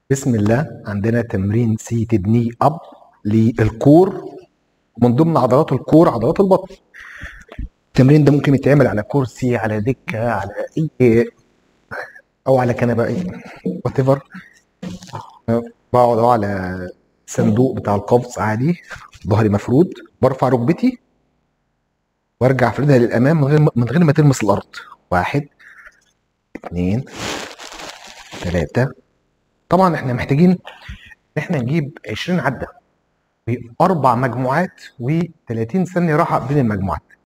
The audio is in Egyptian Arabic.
بسم الله عندنا تمرين سي تبني اب للكور من ضمن عضلات الكور عضلات البطن التمرين ده ممكن يتعمل على كرسي على دكه على اي او على كنبه وات ايفر بقعد أهو على صندوق بتاع القبض عادي ظهري مفرود برفع ركبتي وارجع افردها للامام من غير من غير ما تلمس الارض واحد اثنين ثلاثة طبعا احنا محتاجين ان احنا نجيب 20 عدة بأربع مجموعات و30 ثانية راحة بين المجموعات